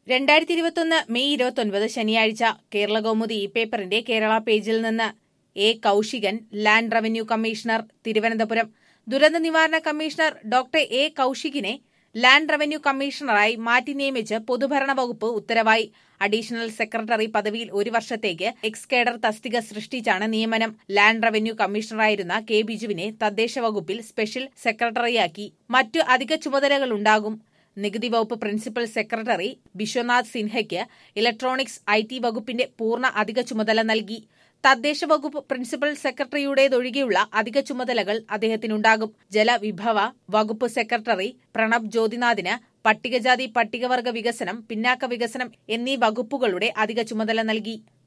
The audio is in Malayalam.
രണ്ടായിരത്തി ഇരുപത്തൊന്ന് മെയ് ഇരുപത്തൊൻപത് ശനിയാഴ്ച കേരള കൗമുദി ഈ പേപ്പറിന്റെ കേരള പേജിൽ നിന്ന് A Kaushikan land revenue commissioner Thiruvananthapuram ദുരന്ത നിവാരണ കമ്മീഷണർ ഡോക്ടർ എ കൌശികിനെ ലാൻഡ് റവന്യൂ കമ്മീഷണറായി മാറ്റി നിയമിച്ച് പൊതുഭരണ വകുപ്പ് ഉത്തരവായി അഡീഷണൽ സെക്രട്ടറി പദവിയിൽ ഒരു വർഷത്തേക്ക് എക്സ് കേഡർ തസ്തിക സൃഷ്ടിച്ചാണ് നിയമനം ലാൻഡ് റവന്യൂ കമ്മീഷണറായിരുന്ന കെ ബിജുവിനെ തദ്ദേശ വകുപ്പിൽ സ്പെഷ്യൽ സെക്രട്ടറിയാക്കി മറ്റു അധിക ചുമതലകളുണ്ടാകും നികുതി വകുപ്പ് പ്രിൻസിപ്പൽ സെക്രട്ടറി ബിശ്വനാഥ് സിൻഹയ്ക്ക് ഇലക്ട്രോണിക്സ് ഐ ടി വകുപ്പിന്റെ പൂർണ്ണ അധിക ചുമതല നൽകി തദ്ദേശ വകുപ്പ് പ്രിൻസിപ്പൽ സെക്രട്ടറിയുടേതൊഴികെയുള്ള അധിക ചുമതലകൾ അദ്ദേഹത്തിനുണ്ടാകും ജലവിഭവ വകുപ്പ് സെക്രട്ടറി പ്രണബ് ജ്യോതിനാഥിന് പട്ടികജാതി പട്ടികവർഗ വികസനം പിന്നാക്ക വികസനം എന്നീ വകുപ്പുകളുടെ അധിക ചുമതല നൽകി